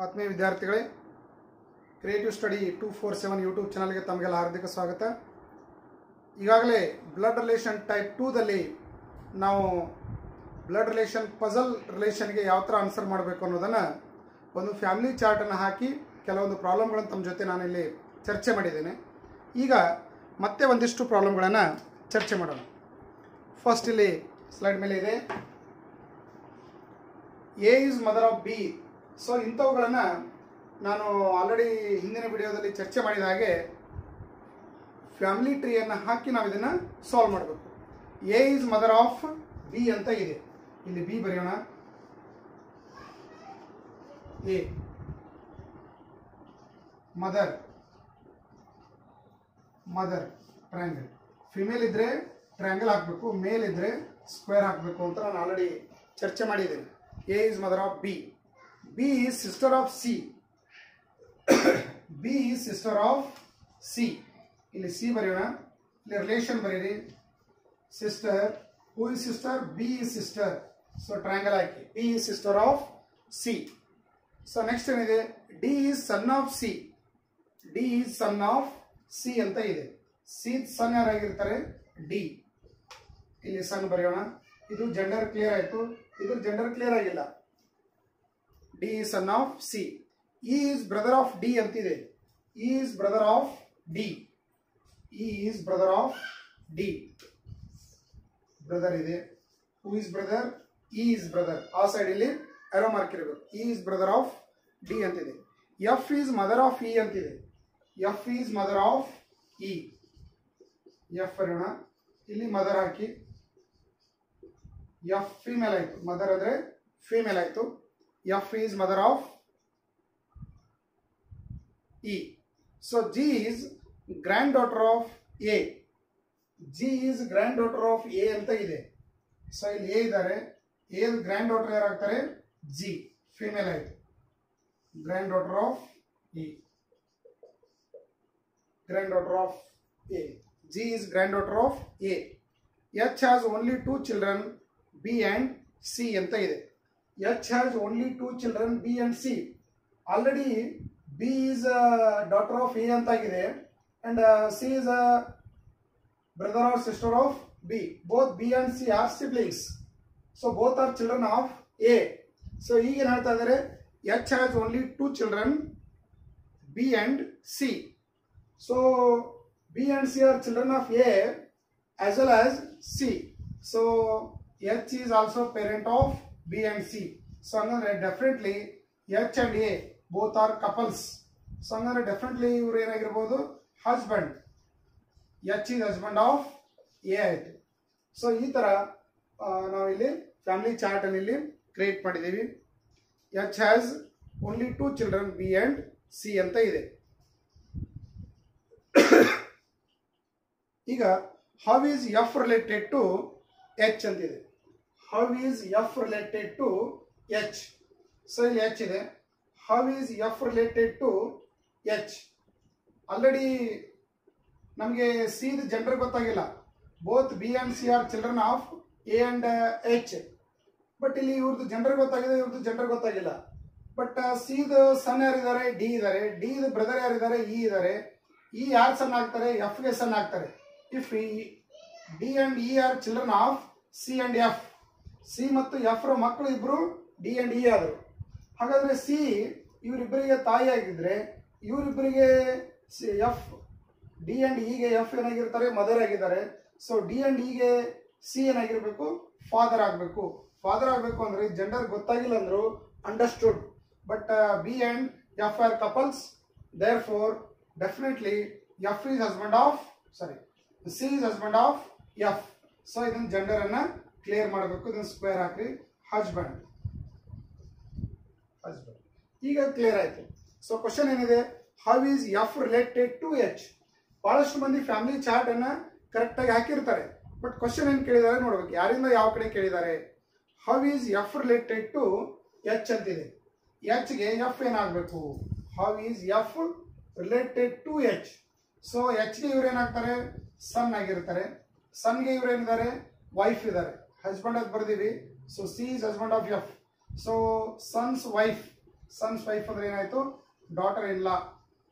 ಆತ್ಮೀಯ ವಿದ್ಯಾರ್ಥಿಗಳೇ creative study two four seven YouTube ಚಾನಲ್ಗೆ ತಮಗೆಲ್ಲ ಹಾರ್ದಿಕ ಸ್ವಾಗತ ಈಗಾಗಲೇ ಬ್ಲಡ್ ರಿಲೇಷನ್ ಟೈಪ್ ಟೂದಲ್ಲಿ ನಾವು ಬ್ಲಡ್ ರಿಲೇಷನ್ ಪಜಲ್ ರಿಲೇಷನ್ಗೆ ಯಾವ ಥರ ಆನ್ಸರ್ ಮಾಡಬೇಕು ಅನ್ನೋದನ್ನು ಒಂದು ಫ್ಯಾಮಿಲಿ ಚಾರ್ಟನ್ನು ಹಾಕಿ ಕೆಲವೊಂದು ಪ್ರಾಬ್ಲಮ್ಗಳನ್ನು ತಮ್ಮ ಜೊತೆ ನಾನಿಲ್ಲಿ ಚರ್ಚೆ ಮಾಡಿದ್ದೇನೆ ಈಗ ಮತ್ತೆ ಒಂದಿಷ್ಟು ಪ್ರಾಬ್ಲಮ್ಗಳನ್ನು ಚರ್ಚೆ ಮಾಡೋಣ ಫಸ್ಟ್ ಇಲ್ಲಿ ಸ್ಲೈಡ್ ಮೇಲೆ ಇದೆ A is mother of B so ಇಂಥವುಗಳನ್ನು ನಾನು ಆಲ್ರೆಡಿ ಹಿಂದಿನ ವಿಡಿಯೋದಲ್ಲಿ ಚರ್ಚೆ ಮಾಡಿದ ಹಾಗೆ ಫ್ಯಾಮಿಲಿ ಟ್ರೀಯನ್ನು ಹಾಕಿ ನಾವು ಇದನ್ನು ಸಾಲ್ವ್ ಮಾಡಬೇಕು A is mother of B ಅಂತ ಇದೆ ಇಲ್ಲಿ ಬಿ ಬರೆಯೋಣ A mother mother triangle female ಇದ್ರೆ ಟ್ರಯಾಂಗಲ್ ಹಾಕಬೇಕು ಮೇಲ್ ಇದ್ರೆ ಸ್ಕ್ವೇರ್ ಹಾಕಬೇಕು ಅಂತ ನಾನು ಆಲ್ರೆಡಿ ಚರ್ಚೆ ಮಾಡಿದ್ದೇನೆ A is mother of B B is sister of C B is sister of C ಇಲ್ಲಿ ಸಿ ಬರೆಯೋಣ ಇಲ್ಲಿ ರಿಲೇಷನ್ ಬರೀರಿ sister who is sister B is sister so triangle ಹಾಕಿ B is sister of C so next ಏನಿದೆ D is son of C D is son of C ಅಂತ ಇದೆ C ಸನ್ ಯಾರಾಗಿರ್ತಾರೆ D ಇಲ್ಲಿ ಸನ್ ಬರೆಯೋಣ ಇದು ಜೆಂಡರ್ ಕ್ಲಿಯರ್ ಆಯಿತು ಇದು ಜೆಂಡರ್ ಕ್ಲಿಯರ್ ಆಗಿಲ್ಲ D son of C is brother of D ಅಂತಿದೆ is brother of D is brother of D brother ಇದೆ who is brother is brother ಆ ಸೈಡ್ ಇಲ್ಲಿ ಅರೋ ಮಾರ್ಕ್ ಇರಬೇಕು ಈಸ್ ಬ್ರದರ್ ಆಫ್ ಡಿ ಅಂತಿದೆ F is mother of E ಅಂತಿದೆ F is mother of E F ಬರೆಯೋಣ ಇಲ್ಲಿ mother ಹಾಕಿ F female ಆಯಿತು ಮದರ್ ಅಂದರೆ ಫಿಮೇಲ್ ಆಯಿತು F is mother of E so G is granddaughter of A G is granddaughter of A ಅಂತ ಇದೆ so ಇಲ್ಲಿ ಎ ಇದ್ದಾರೆ ಎ ಗ್ರ್ಯಾಂಡ್ ಡಾಟರ್ ಯಾರಾಗ್ತಾರೆ ಜಿ ಫಿಮೇಲ್ ಆಯಿತು granddaughter of E granddaughter of A G is granddaughter of A H has only two children B and C ಅಂತ ಇದೆ H has only two children B and C already B is daughter of A ಅಂತ ಆಗಿದೆ and C is brother R sister of B both B and C are siblings so both are children of A so ಈಗ ಏನು ಹೇಳ್ತಾ ಇದ್ದಾರೆ H has only two children B and C so B and C are children of A as well as C. So H is also parent of B and C. So hangare definitely H and A both are couples. So hangare definitely ಇವ್ರು ಏನಾಗಿರ್ಬೋದು husband H is husband of A ಆಯಿತು so ಈ ಥರ ನಾವು ಇಲ್ಲಿ family chart ಅನ್ನು ಇಲ್ಲಿ create ಮಾಡಿದ್ದೀವಿ H has only two children B and C ಅಂತ ಇದೆ ಈಗ how is F related to H ಅಂತಿದೆ how is F related to H so ಇಲ್ಲಿ ಎಚ್ ಇದೆ how is F related to H already ನಮಗೆ ಸಿ ಇದು gender ಗೊತ್ತಾಗಿಲ್ಲ both B and C are children of A and H but ಇಲ್ಲಿ ಇವ್ರದ್ದು gender ಗೊತ್ತಾಗಿದೆ ಇವ್ರದ್ದು ಜೆಂಡರ್ ಗೊತ್ತಾಗಿಲ್ಲ ಬಟ್ ಸಿದು ಸನ್ ಯಾರಿದ್ದಾರೆ ಡಿ ಇದ್ದಾರೆ ಡಿ ಬ್ರದರ್ ಯಾರಿದ್ದಾರೆ ಇ ಇದ್ದಾರೆ ಇ ಯಾರು ಸನ್ ಆಗ್ತಾರೆ ಎಫ್ಗೆ ಸನ್ ಆಗ್ತಾರೆ if D and E are children of C and F C ಮತ್ತು ಎಫ್ ರ ಮಕ್ಕಳು ಇಬ್ರು ಡಿ ಅಂಡ್ ಇ ಆದರು ಹಾಗಾದ್ರೆ ಸಿ ಇವರಿಬ್ಬರಿಗೆ ತಾಯಿ ಆಗಿದ್ರೆ ಇವರಿಬ್ಬರಿಗೆ ಎಫ್ ಡಿ ಅಂಡ್ ಇಗೆ ಎಫ್ ಏನಾಗಿರ್ತಾರೆ ಮದರ್ ಆಗಿದ್ದಾರೆ ಸೊ ಡಿ ಅಂಡ್ ಇಗೆ ಸಿ ಏನಾಗಿರ್ಬೇಕು ಫಾದರ್ ಆಗಬೇಕು ಫಾದರ್ ಆಗಬೇಕು ಅಂದ್ರೆ ಜೆಂಡರ್ ಗೊತ್ತಾಗಿಲ್ಲ ಅಂದ್ರು understood but B and F are couples therefore definitely F is husband of sorry C is husband of F so ಇದನ್ನ ಜೆಂಡರ್ ಅನ್ನ ಕ್ಲಿಯರ್ ಮಾಡಬೇಕು ಇದನ್ನ ಸ್ಕ್ವೇರ್ ಹಾಕ್ರಿ ಹಸ್ಬೆಂಡ್ ಹಸ್ಬೆಂಡ್ ಈಗ ಕ್ಲಿಯರ್ ಆಯ್ತು ಸೊ ಕ್ವಶನ್ ಏನಿದೆ how is F related to H ಬಹಳಷ್ಟು ಮಂದಿ ಫ್ಯಾಮಿಲಿ ಚಾರ್ಟ್ ಅನ್ನ ಕರೆಕ್ಟ್ ಆಗಿ ಹಾಕಿರ್ತಾರೆ ಬಟ್ ಕ್ವಶನ್ ಏನ್ ಕೇಳಿದ್ದಾರೆ ನೋಡ್ಬೇಕು ಯಾರಿಂದ ಯಾವ ಕಡೆ ಕೇಳಿದ್ದಾರೆ how is F related to H ಅಂತಿದೆ ಎಚ್ಗೆ ಎಫ್ ಏನಾಗಬೇಕು how is F related to H so ಎಚ್ಗೆ ಇವ್ರು ಏನಾಗ್ತಾರೆ ಸನ್ ಆಗಿರ್ತಾರೆ ಸನ್ಗೆ ಇವ್ರು ಏನಿದ್ದಾರೆ ವೈಫ್ ಇದ್ದಾರೆ ಹಸ್ಬೆಂಡ್ ಅಂತ ಬರ್ದೀವಿ so C is husband of F so son's wife son's wife ಅಂದ್ರೆ ಏನಾಯ್ತು daughter in law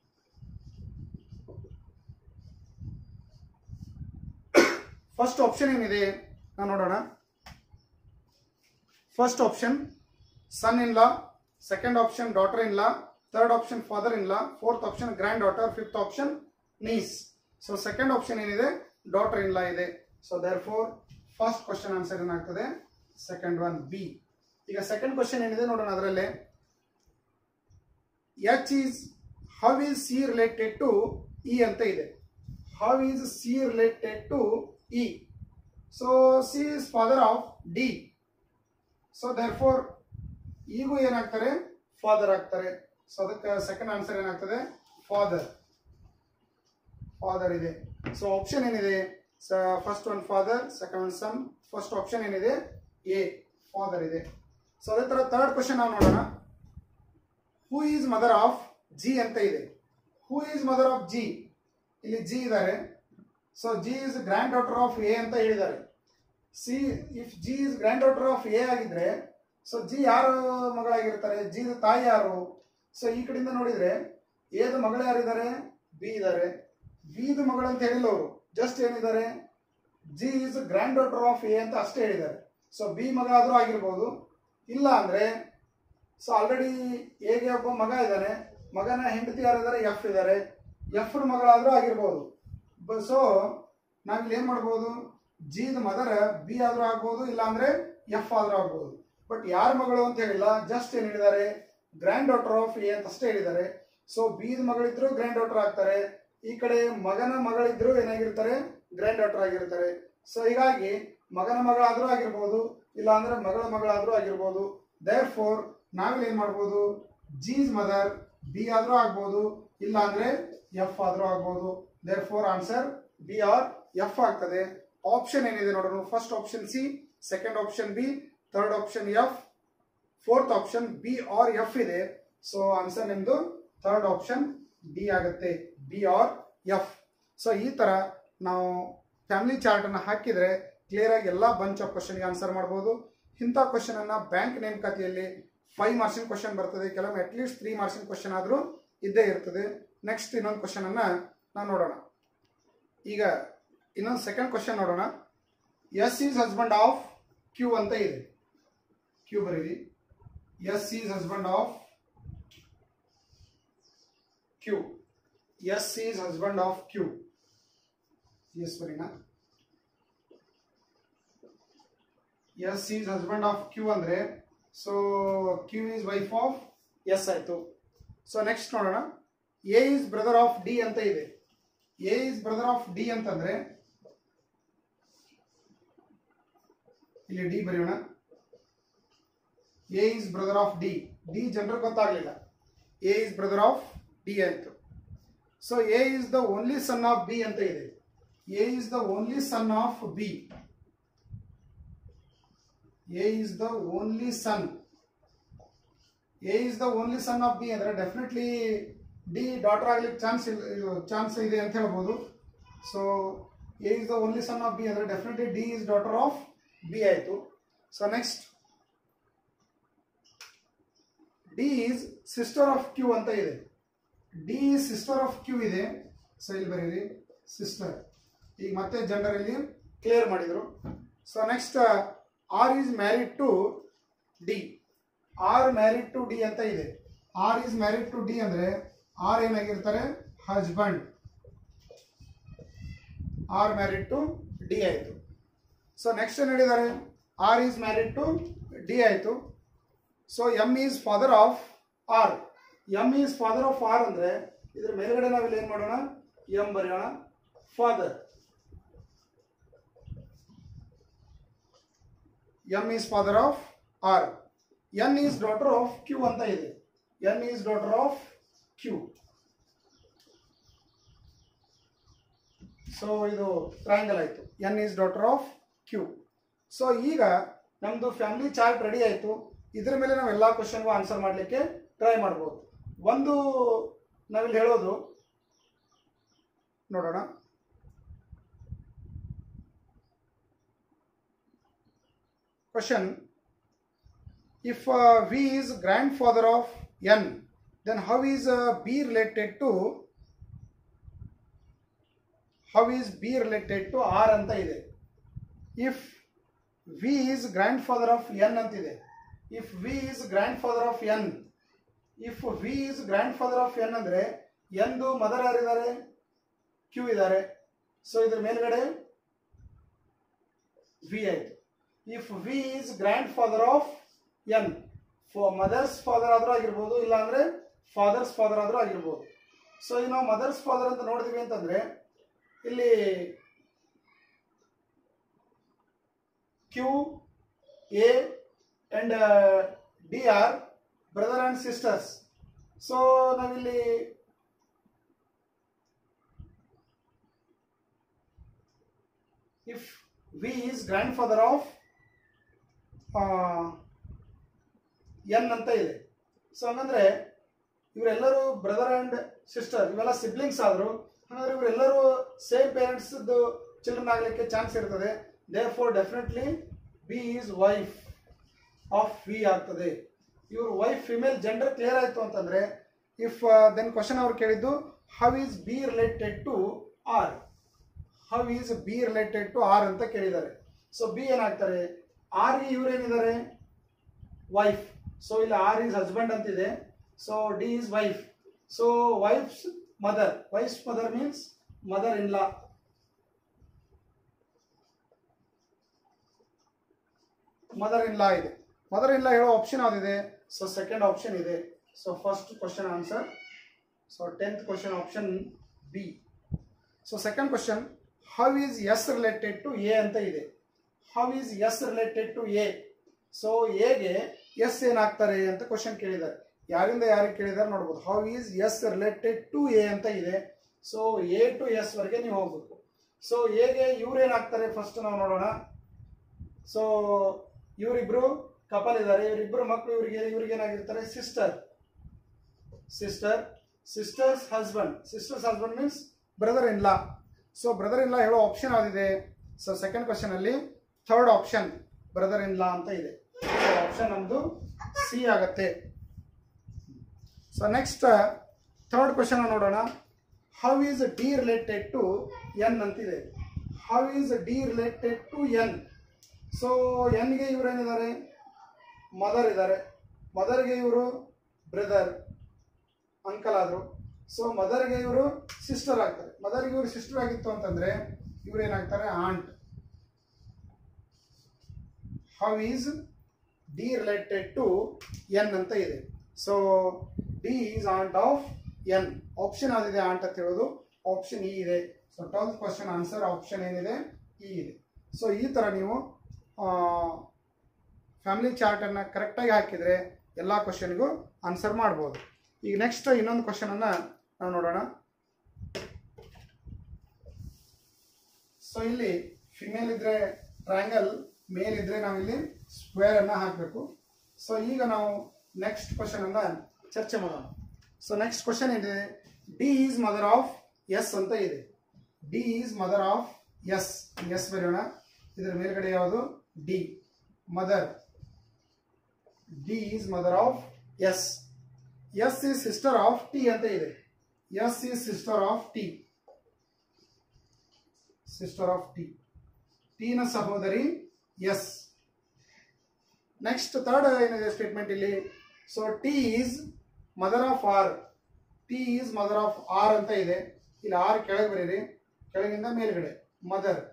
first option ಏನಿದೆ ನಾವು ನೋಡೋಣ first option son in law second option daughter in law third option father in law fourth option granddaughter fifth option niece so second option ಏನಿದೆ daughter in law ಇದೆ so therefore first question answer ಏನಾಗ್ತದೆ second one B ಈಗ second question ಏನಿದೆ ನೋಡೋಣ ಅದರಲ್ಲಿ H is how is C related to E ಅಂತ ಇದೆ how is C related to E so C is father of D so therefore ಈಗೂ ಏನಾಗ್ತಾರೆ father ಆಗ್ತಾರೆ ಸೊ ಅದಕ್ಕೆ ಸೆಕೆಂಡ್ ಆನ್ಸರ್ ಏನಾಗ್ತದೆ ಫಾದರ್ ಫಾದರ್ ಇದೆ ಸೊ ಆಪ್ಷನ್ ಏನಿದೆ first one father second one son first option ಏನಿದೆ A father ಇದೆ so ಅದೇ ತರ ಥರ್ಡ್ ಕ್ವಶನ್ ನಾವು ನೋಡೋಣ who is mother of G ಅಂತ ಇದೆ who is mother of G ಇಲ್ಲಿ ಜಿ ಇದ್ದಾರೆ so G is granddaughter of A ಅಂತ ಹೇಳಿದ್ದಾರೆ C if G is granddaughter of A ಆಗಿದ್ರೆ ಸೊ ಜಿ ಯಾರು ಮಗಳಾಗಿರ್ತಾರೆ ಜಿ ತಾಯಿ ಯಾರು ಸೊ ಈ ಕಡೆಯಿಂದ ನೋಡಿದ್ರೆ ಎದ ಮಗಳು ಯಾರಿದ್ದಾರೆ ಬಿ ಇದ್ದಾರೆ ಬಿದು ಮಗಳು ಅಂತ ಹೇಳಿಲ್ಲ ಅವರು ಜಸ್ಟ್ ಏನಿದ್ದಾರೆ G is granddaughter of A ಅಂತ ಅಷ್ಟೇ ಹೇಳಿದ್ದಾರೆ ಸೊ ಬಿ ಮಗಳಾದ್ರೂ ಆಗಿರ್ಬೋದು ಇಲ್ಲ ಅಂದ್ರೆ ಸೊ ಆಲ್ರೆಡಿ ಎಗೆ ಒಬ್ಬ ಮಗ ಇದ್ದಾನೆ ಮಗನ ಹೆಂಡತಿ ಯಾರಿದ್ದಾರೆ ಎಫ್ ಇದ್ದಾರೆ ಎಫ್ ಮಗಳಾದ್ರೂ ಆಗಿರ್ಬೋದು ಸೊ ನಾವಿಲ್ಲಿ ಏನ್ ಮಾಡ್ಬೋದು ಜಿದ ಮದರ್ ಬಿ ಆದ್ರೂ ಆಗ್ಬೋದು ಇಲ್ಲ ಅಂದ್ರೆ ಎಫ್ ಆದ್ರೂ ಆಗ್ಬೋದು ಬಟ್ ಯಾರ ಮಗಳು ಅಂತ ಹೇಳಿಲ್ಲ ಜಸ್ಟ್ ಏನ್ ಹೇಳಿದ್ದಾರೆ ಗ್ರ್ಯಾಂಡ್ ಡಾಟರ್ ಆಫ್ ಎ ಅಂತ ಅಷ್ಟೇ ಹೇಳಿದ್ದಾರೆ ಸೊ ಬಿದ ಮಗಳಿದ್ರು ಗ್ರ್ಯಾಂಡ್ ಡಾಟರ್ ಆಗ್ತಾರೆ ಈ ಕಡೆ ಮಗನ ಮಗಳಿದ್ರು ಏನಾಗಿರ್ತಾರೆ ಗ್ರ್ಯಾಂಡ್ ಡಾಟರ್ ಆಗಿರ್ತಾರೆ ಸೊ ಹೀಗಾಗಿ ಮಗನ ಮಗಳಾದ್ರೂ ಆಗಿರ್ಬೋದು ಇಲ್ಲ ಅಂದ್ರೆ ಮಗಳ ಮಗಳಾದ್ರೂ ಆಗಿರ್ಬೋದು ದೇರ್ ಫೋರ್ ನಾವಿಲ್ಲಿ ಏನ್ ಮಾಡ್ಬೋದು ಜೀಸ್ ಮದರ್ ಬಿ ಆದ್ರೂ ಆಗ್ಬೋದು ಇಲ್ಲ ಅಂದ್ರೆ ಎಫ್ ಆದ್ರೂ ಆಗ್ಬೋದು therefore answer B or F ಆಗ್ತದೆ ಆಪ್ಷನ್ ಏನಿದೆ ನೋಡೋಣ first option C second option B third option F fourth option B or F ಇದೆ ಸೊ ಆನ್ಸರ್ ನಿಮ್ದು ಥರ್ಡ್ ಆಪ್ಷನ್ ಡಿ ಆಗುತ್ತೆ ಬಿ ಆರ್ ಎಫ್ ಸೊ ಈ ತರ ನಾವು ಫ್ಯಾಮಿಲಿ ಚಾರ್ಟ್ ಅನ್ನ ಹಾಕಿದ್ರೆ ಕ್ಲಿಯರ್ ಆಗಿ ಎಲ್ಲ ಬಂಚ್ ಆಫ್ ಕ್ವಶನ್ಗೆ ಆನ್ಸರ್ ಮಾಡ್ಬೋದು ಇಂಥ ಕ್ವಶನ್ ಅನ್ನ ಬ್ಯಾಂಕ್ ನೇಮಕಾತಿಯಲ್ಲಿ ಫೈವ್ ಮಾರ್ಕ್ಸಿನ ಕ್ವಶನ್ ಬರ್ತದೆ ಕೆಲವೊಮ್ಮೆ ಅಟ್ಲೀಸ್ಟ್ ತ್ರೀ ಮಾರ್ಕ್ಸಿನ ಕ್ವಶನ್ ಆದರೂ ಇದ್ದೇ ಇರ್ತದೆ ನೆಕ್ಸ್ಟ್ ಇನ್ನೊಂದು ಕ್ವಶನ್ ಅನ್ನ ನಾವು ನೋಡೋಣ ಈಗ ಇನ್ನೊಂದು ಸೆಕೆಂಡ್ ಕ್ವಶನ್ ನೋಡೋಣ S is husband of Q ಅಂತ ಇದೆ ಕ್ಯೂ ಬರೀರಿ S is husband of Q S is husband of Q S ಬರೀನಾ S is husband of Q ಅಂದ್ರೆ so Q is wife of S ಆಯ್ತು ಸೊ ನೆಕ್ಸ್ಟ್ ನೋಡೋಣ A is brother of D ಅಂತ ಇದೆ A is brother of D ಅಂತಂದ್ರೆ ಇಲ್ಲಿ D ಬರೆಯೋಣ A is brother of D D ಜನರಿಗೆ ಗೊತ್ತಾಗ್ಲಿಲ್ಲ A is brother of D ಆಯ್ತು so A is the only son of B ಅಂತ ಇದೆ A is the only son of B A is the only son A is the only son of B ಅಂದ್ರೆ definitely D daughter ಆಗ್ಲಿಕ್ಕೆ chance chance ಇದೆ ಅಂತ ಹೇಳ್ಬೋದು so A is the only son of B ಅಂದ್ರೆ definitely D is daughter of B ಆಯಿತು so next D is sister of Q ಅಂತ ಇದೆ D is sister of Q ಇದೆ so ಇಲ್ಲಿ ಬರೀರಿ ಸಿಸ್ಟರ್ ಈಗ ಮತ್ತೆ ಜೆಂಡರ್ ಇಲ್ಲಿ ಕ್ಲಿಯರ್ ಮಾಡಿದ್ರು so next R is married to D R married to D ಅಂತ ಇದೆ R is married to D ಅಂದ್ರೆ ಆರ್ ಏನಾಗಿರ್ತಾರೆ husband R married to D ಆಯಿತು ಸೊ ನೆಕ್ಸ್ಟ್ ಏನು ಹೇಳಿದ್ದಾರೆ R is married to D ಆಯಿತು so M is father of R M is father of R ಅಂದ್ರೆ ಇದ್ರ ಮೇಲ್ಗಡೆ ನಾವಿಲ್ಲಿ ಏನು ಮಾಡೋಣ ಎಂ ಬರೆಯೋಣ father M is father of R N is daughter of Q ಅಂತ ಇದೆ N is daughter of Q so ಇದು ಟ್ರಯಾಂಗಲ್ ಆಯಿತು N is daughter of Q so ಈಗ ನಮ್ಮದು ಫ್ಯಾಮಿಲಿ ಚಾರ್ಟ್ ರೆಡಿ ಆಯಿತು ಇದ್ರ ಮೇಲೆ ನಾವು ಎಲ್ಲ ಕ್ವಶನ್ಗೂ ಆನ್ಸರ್ ಮಾಡಲಿಕ್ಕೆ ಟ್ರೈ ಮಾಡ್ಬೋದು ಒಂದು ನಾವಿಲ್ಲಿ ಹೇಳೋದು ನೋಡೋಣ question if uh, V is grandfather of N then how is B related to how is B related to R ಅಂತ ಇದೆ if V is grandfather of N ಅಂತಿದೆ if V is grandfather of N if V is grandfather of N ಅಂದ್ರೆ ಎಂದು mother ಯಾರಿದ್ದಾರೆ Q ಇದ್ದಾರೆ so ಇದ್ರ ಮೇಲ್ಗಡೆ V ಆಯ್ತು if V is grandfather of N mother's father ಆದ್ರೂ ಆಗಿರ್ಬೋದು ಇಲ್ಲ ಅಂದ್ರೆ ಫಾದರ್ಸ್ ಫಾದರ್ ಆದ್ರೂ ಆಗಿರ್ಬೋದು ಸೊ ಈಗ ನಾವು ಮದರ್ಸ್ ಫಾದರ್ ಅಂತ ನೋಡಿದ್ವಿ ಅಂತಂದ್ರೆ ಇಲ್ಲಿ Q A and D are brother and sisters so ನಾವಿಲ್ಲಿ if V is grandfather of N ಅಂತ ಇದೆ ಸೊ ಹಂಗಂದ್ರೆ ಇವರೆಲ್ಲರೂ ಬ್ರದರ್ ಅಂಡ್ ಸಿಸ್ಟರ್ ಇವೆಲ್ಲ ಸಿಬ್ಲಿಂಗ್ಸ್ ಆದ್ರು ಹಾಗಾದ್ರೆ ಇವರೆಲ್ಲರೂ ಸೇಮ್ ಪೇರೆಂಟ್ಸ್ ಚಿಲ್ಡ್ರನ್ ಆಗ್ಲಿಕ್ಕೆ ಚಾನ್ಸ್ ಇರ್ತದೆ therefore definitely B is wife of V ಆಗ್ತದೆ ಇವ್ರ ವೈಫ್ ಫಿಮೇಲ್ ಜೆಂಡರ್ ಕ್ಲಿಯರ್ ಆಯ್ತು ಅಂತಂದ್ರೆ ಇಫ್ ದೆನ್ ಕ್ವಶನ್ ಅವ್ರು ಕೇಳಿದ್ದು how is B related to R how is B related to R ಅಂತ ಕೇಳಿದ್ದಾರೆ ಸೊ ಬಿ ಏನಾಗ್ತಾರೆ ಆರ್ ಗೆ ಇವ್ರೇನಿದ್ದಾರೆ ವೈಫ್ ಸೊ ಇಲ್ಲಿ ಆರ್ ಈಸ್ ಹಸ್ಬೆಂಡ್ ಅಂತಿದೆ so D is wife so wife's mother wife's mother means mother in law mother in law ಇದೆ mother in law ಹೇಳೋ option ಯಾವ್ದಿದೆ ಸೊ ಸೆಕೆಂಡ್ ಆಪ್ಷನ್ ಇದೆ so first question answer so tenth question option B so second question how is S related to A ಅಂತ ಇದೆ how is S related to A so ಎಗೆ S ಏನಾಗ್ತಾರೆ ಅಂತ question ಕೇಳಿದ್ದಾರೆ ಯಾರಿಂದ ಯಾರಿಗೆ ಕೇಳಿದಾರೆ ನೋಡ್ಬೋದು how is S related to A ಅಂತ ಇದೆ ಸೊ ಎ ಟು ಎಸ್ ವರೆಗೆ ನೀವು ಹೋಗ್ಬೇಕು ಸೊ ಎಗೆ ಇವ್ರು ಏನಾಗ್ತಾರೆ ಫಸ್ಟ್ ನಾವು ನೋಡೋಣ ಸೊ ಇವರಿಬ್ರು ಕಪಲ್ ಇದ್ದಾರೆ ಇವರಿಬ್ರು ಮಕ್ಕಳು ಇವರಿಗೆ ಇವ್ರಿಗೆ ಏನಾಗಿರ್ತಾರೆ sister sister sister's husband sister's husband means brother in law so brother in law ಹೇಳೋ ಆಪ್ಷನ್ ಯಾವ್ದಿದೆ ಸೊ ಸೆಕೆಂಡ್ ಕ್ವಶನ್ ಅಲ್ಲಿ third option brother in law ಅಂತ ಇದೆ ಸೊ ಆಪ್ಷನ್ ನಮ್ದು ಸಿ ಆಗತ್ತೆ ಸೊ ನೆಕ್ಸ್ಟ್ ಥರ್ಡ್ ಕ್ವಶನ್ ನೋಡೋಣ how is D related to N ಅಂತಿದೆ how is D related to N so ಎನ್ಗೆ ಇವರೇನಿದ್ದಾರೆ ಮದರ್ ಇದ್ದಾರೆ ಮದರ್ಗೆ ಇವರು ಬ್ರದರ್ ಅಂಕಲ್ ಆದರು ಸೊ ಮದರ್ಗೆ ಇವರು ಸಿಸ್ಟರ್ ಆಗ್ತಾರೆ ಮದರ್ಗೆ ಇವರು ಸಿಸ್ಟರ್ ಆಗಿತ್ತು ಅಂತಂದ್ರೆ ಇವ್ರು ಏನಾಗ್ತಾರೆ aunt how is D related to N ಅಂತ ಇದೆ so D is aunt of N option ಯಾವ್ದಿದೆ ಆಂಟ್ ಅಂತ ಹೇಳೋದು ಆಪ್ಷನ್ ಇ ಇದೆ so twelfth question answer option ಏನಿದೆ ಇ ಇದೆ ಸೊ ಈ ಥರ ನೀವು ಫ್ಯಾಮಿಲಿ ಚಾರ್ಟನ್ನು ಕರೆಕ್ಟಾಗಿ ಹಾಕಿದರೆ ಎಲ್ಲ ಕ್ವಶನ್ಗೂ ಆನ್ಸರ್ ಮಾಡ್ಬೋದು ಈಗ ನೆಕ್ಸ್ಟ್ ಇನ್ನೊಂದು ಕ್ವಶನನ್ನು ನಾವು ನೋಡೋಣ ಸೊ ಇಲ್ಲಿ ಫಿಮೇಲ್ ಇದ್ರೆ ಟ್ರಯಾಂಗಲ್ ಮೇಲ್ ಇದ್ರೆ ನಾವಿಲ್ಲಿ ಸ್ಕ್ವೇರ್ ಅನ್ನ ಹಾಕಬೇಕು ಸೊ ಈಗ ನಾವು ನೆಕ್ಸ್ಟ್ ಕ್ವಶನ್ ಅನ್ನ ಚರ್ಚೆ ಮಾಡೋಣ ಸೊ ನೆಕ್ಸ್ಟ್ ಕ್ವಶನ್ ಇದೆ D is mother of S ಅಂತ ಇದೆ D is mother of S S ಬರೆಯೋಣ ಇದರ ಮೇಲ್ಗಡೆ ಯಾವುದು D mother D is mother of S S is sister of T ಅಂತ ಇದೆ S is sister of T sister of T ಟಿನ ಸಹೋದರಿ ಎಸ್ ನೆಕ್ಸ್ಟ್ ಥರ್ಡ್ ಏನಿದೆ ಸ್ಟೇಟ್ಮೆಂಟ್ ಇಲ್ಲಿ so T is mother of R T is mother of R ಅಂತ ಇದೆ ಇಲ್ಲಿ R ಕೆಳಗೆ ಬರೀರಿ ಕೆಳಗಿಂದ ಮೇಲ್ಗಡೆ mother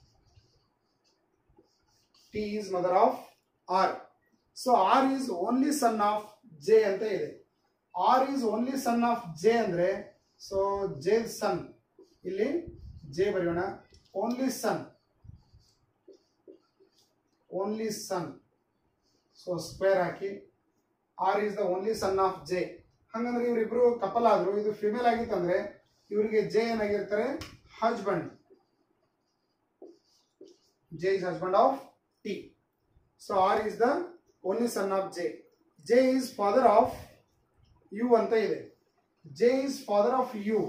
T is mother of R so R is only son of J ಅಂತ ಇದೆ R is only son of J ಅಂದ್ರೆ ಸೊ ಜೆ ಸನ್ ಇಲ್ಲಿ ಜೆ ಬರೆಯೋಣ only son only son so square ಹಾಕಿ R is the only son of J ಹಂಗಂದ್ರೆ ಇವರಿಬ್ರು couple ಆದ್ರು ಇದು ಫಿಮೇಲ್ ಆಗಿತ್ತಂದ್ರೆ ಇವರಿಗೆ ಜೆ ಏನಾಗಿರ್ತಾರೆ husband J is husband of T so R is the only son of J J is father of U ಅಂತ ಇದೆ J is father of U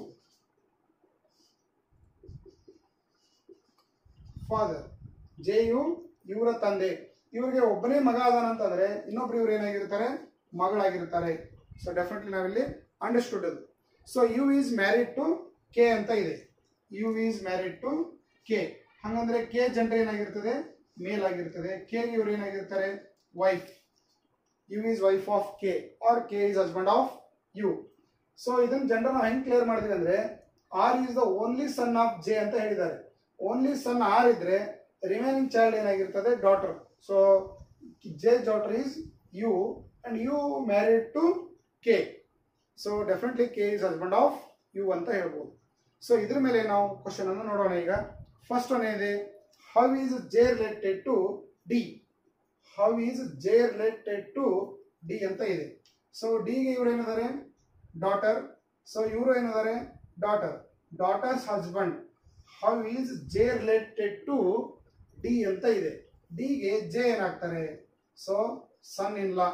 father J U ಇವರ ತಂದೆ ಇವ್ರಿಗೆ ಒಬ್ಬನೇ ಮಗ ಅದಾನಂತಂದ್ರೆ ಇನ್ನೊಬ್ರು ಇವ್ರು ಏನಾಗಿರ್ತಾರೆ ಮಗಳಾಗಿರ್ತಾರೆ ಸೊ ಡೆಫಿನೆಟ್ಲಿ ನಾವಿಲ್ಲಿ ಅಂಡರ್ಸ್ಟುಡ್ ಅದು so U is married to K ಅಂತ ಇದೆ U is married to K ಹಂಗಂದ್ರೆ ಕೆ ಜನರ ಏನಾಗಿರ್ತದೆ ಮೇಲ್ ಆಗಿರ್ತದೆ ಕೆ ಇವ್ರು ಏನಾಗಿರ್ತಾರೆ wife U is wife of K or K is husband of U so ಇದನ್ನ ಜನರ ನಾವು ಹೆಂಗ್ ಕ್ಲಿಯರ್ ಮಾಡಿದ್ವಿ ಅಂದ್ರೆ R is the only son of J ಅಂತ ಹೇಳಿದ್ದಾರೆ ಓನ್ಲಿ ಸನ್ ಆರ್ ಇದ್ರೆ ರಿಮೈನಿಂಗ್ ಚೈಲ್ಡ್ ಏನಾಗಿರ್ತದೆ daughter so J daughter is U and U married to K so definitely K is husband of U ಅಂತ ಹೇಳ್ಬೋದು so ಇದ್ರ ಮೇಲೆ ನಾವು question ಅನ್ನು ನೋಡೋಣ ಈಗ ಫಸ್ಟ್ ಒನ್ ಏನಿದೆ how is J related to D how is J related to D ಅಂತ ಇದೆ ಸೊ ಡಿಗೆ ಇವ್ರು ಏನಿದ್ದಾರೆ ಡಾಟರ್ ಸೊ ಇವರು ಏನಿದ್ದಾರೆ daughter daughter's husband how is J related to D ಅಂತ ಇದೆ ಡಿಗೆ ಜೆ ಏನಾಗ್ತಾರೆ ಸೊ ಸನ್ ಇನ್ ಲಾ